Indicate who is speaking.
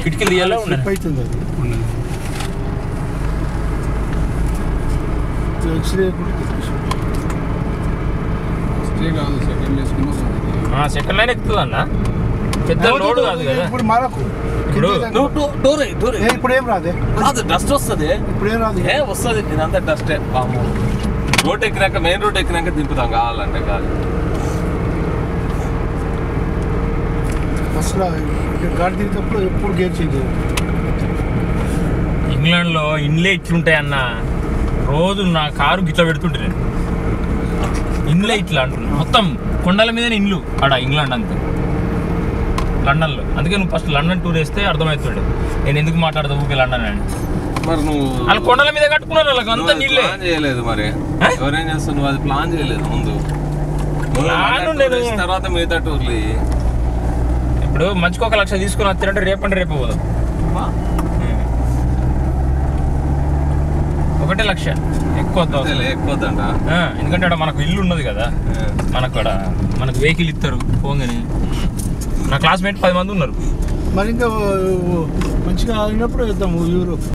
Speaker 1: కిటికీలు తీయాలా
Speaker 2: స్లిప్
Speaker 1: ఉన్నాయి
Speaker 2: అవుతుంది అది ఉన్నది ఎక్స్రే కూడా తీసేసి.
Speaker 3: స్టే కాదు సెకండ్ వేసుకున్నా
Speaker 1: సెకండ్ లైన్ ఎక్కుతుంది అన్న పెద్ద లోడ్ కాదు కదా
Speaker 2: ఇప్పుడు మారకు
Speaker 1: ఇప్పుడు
Speaker 4: నువ్వు డో- డోర్ ఎయ్, డోర్ ఎయ్.
Speaker 2: ఏ, ఇప్పుడు ఏం రాదే
Speaker 4: కాదు డస్ట్ వస్తుంది
Speaker 2: ఇప్పుడు ఏం రాదు
Speaker 4: ఏ వస్తుంది ఇదంతా డస్టే పాము రోడ్ ఎక్కినాక మెయిన్ రోడ్ ఎక్కినాక దింపుతాం కావాలంటే కాదు
Speaker 2: అసలు గాడి దిగేటప్పుడు ఎప్పుడు గేర్ చేంజ్ చేయాలి
Speaker 1: ఇంగ్లాండ్లో ఇండ్లే ఇట్లుంటాయి అన్న రోజు నా కారు గిట్ల పెడుతుంటే నేను ఇండ్లే ఇట్లా అంటున్నా మొత్తం కొండల మీదనే ఇండ్లు ఆడ ఇంగ్లాండ్ అంతా లండన్లో అందుకే నువ్వు ఫస్ట్ లండన్ టూర్ వేస్తే అర్థమవుతుండే నేను ఎందుకు మాట్లాడతా ఊకే లండన్ అని
Speaker 4: మరి నువ్వు
Speaker 1: వాళ్ళు కొండల మీద కట్టుకున్నారు వాళ్ళకి
Speaker 4: నువ్వు
Speaker 1: అంతా
Speaker 4: అది
Speaker 1: నీళ్ళే
Speaker 4: ప్లాన్ చేయలేదు మరి
Speaker 1: ఆ?
Speaker 4: ఎవరేం చేస్తావు నువ్వు అది ప్లాన్ చేయలేదు ముందు నువ్వు
Speaker 1: ప్లాన్
Speaker 4: లండన్
Speaker 1: నేను-
Speaker 4: టూర్ వేసిన తర్వాత మిగతా టూర్లు ఇయ్యి.
Speaker 1: ఇప్పుడు మంచికి ఒక లక్ష తీసుకుని వస్తారంటే రేపంటే రేపు పోదాం ఒకటే లక్ష ఎక్కువ వద్దు అవసరం.
Speaker 4: అంతేలే, ఎక్కువ వద్దంట
Speaker 1: ఆ, ఎందుకంటే అక్కడ మనకు ఇల్లు ఉన్నది కదా మనకు అక్కడ మనకు వెహికల్ ఇస్తారు పోగానే నా క్లాస్మేట్ పది మంది ఉన్నారు
Speaker 2: మరి ఇంకా మంచిగా అయినప్పుడు వెళ్తాము యూరోప్